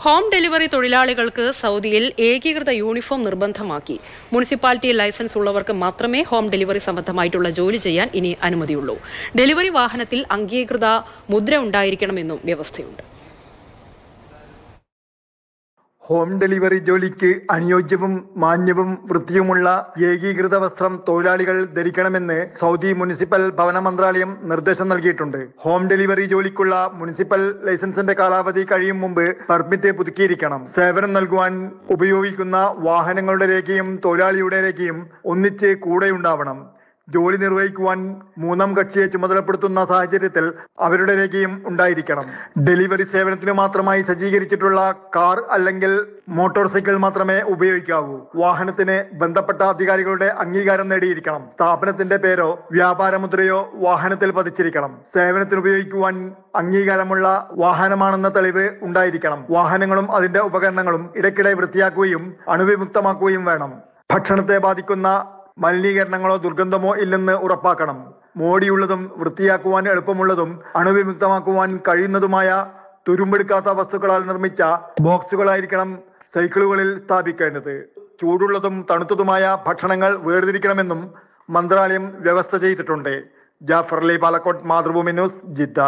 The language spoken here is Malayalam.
ഹോം ഡെലിവറി തൊഴിലാളികൾക്ക് സൗദിയിൽ ഏകീകൃത യൂണിഫോം നിർബന്ധമാക്കി മുനിസിപ്പാലിറ്റി ലൈസൻസ് ഉള്ളവർക്ക് മാത്രമേ ഹോം ഡെലിവറി സംബന്ധമായിട്ടുള്ള ജോലി ചെയ്യാൻ ഇനി അനുമതിയുള്ളൂ ഡെലിവറി വാഹനത്തിൽ അംഗീകൃത മുദ്ര ഉണ്ടായിരിക്കണമെന്നും വ്യവസ്ഥയുണ്ട് ഹോം ഡെലിവറി ജോലിക്ക് അനുയോജ്യവും മാന്യവും വൃത്തിയുമുള്ള ഏകീകൃത വസ്ത്രം തൊഴിലാളികൾ ധരിക്കണമെന്ന് സൗദി മുനിസിപ്പൽ ഭവന മന്ത്രാലയം നിർദ്ദേശം നൽകിയിട്ടുണ്ട് ഹോം ഡെലിവറി ജോലിക്കുള്ള മുനിസിപ്പൽ ലൈസൻസിന്റെ കാലാവധി കഴിയും മുമ്പ് പെർമിറ്റ് പുതുക്കിയിരിക്കണം സേവനം നൽകുവാൻ ഉപയോഗിക്കുന്ന വാഹനങ്ങളുടെ രേഖയും തൊഴിലാളിയുടെ രേഖയും ഒന്നിച്ച് കൂടെയുണ്ടാവണം ജോലി നിർവഹിക്കുവാൻ മൂന്നാം കക്ഷിയെ ചുമതലപ്പെടുത്തുന്ന സാഹചര്യത്തിൽ അവരുടെ രേഖയും ഉണ്ടായിരിക്കണം ഡെലിവറി സേവനത്തിന് മാത്രമായി സജ്ജീകരിച്ചിട്ടുള്ള കാർ അല്ലെങ്കിൽ മോട്ടോർ സൈക്കിൾ മാത്രമേ ഉപയോഗിക്കാവൂ വാഹനത്തിന് ബന്ധപ്പെട്ട അധികാരികളുടെ അംഗീകാരം നേടിയിരിക്കണം സ്ഥാപനത്തിന്റെ പേരോ വ്യാപാരമുദ്രയോ വാഹനത്തിൽ പതിച്ചിരിക്കണം സേവനത്തിന് ഉപയോഗിക്കുവാൻ അംഗീകാരമുള്ള വാഹനമാണെന്ന തെളിവ് ഉണ്ടായിരിക്കണം വാഹനങ്ങളും അതിന്റെ ഉപകരണങ്ങളും ഇടയ്ക്കിടെ വൃത്തിയാക്കുകയും അണുവിമുക്തമാക്കുകയും വേണം ഭക്ഷണത്തെ ബാധിക്കുന്ന മലിനീകരണങ്ങളോ ദുർഗന്ധമോ ഇല്ലെന്ന് ഉറപ്പാക്കണം മോടിയുള്ളതും വൃത്തിയാക്കുവാൻ എളുപ്പമുള്ളതും അണുവിമുക്തമാക്കുവാൻ കഴിയുന്നതുമായ തുരുമ്പെടുക്കാത്ത വസ്തുക്കളാൽ നിർമ്മിച്ച ബോക്സുകളായിരിക്കണം സൈക്കിളുകളിൽ സ്ഥാപിക്കേണ്ടത് ചൂടുള്ളതും തണുത്തതുമായ ഭക്ഷണങ്ങൾ വേർതിരിക്കണമെന്നും മന്ത്രാലയം വ്യവസ്ഥ ചെയ്തിട്ടുണ്ട് ജാഫർ അലി പാലക്കോട്ട് മാതൃഭൂമി ന്യൂസ് ജിദ്ദ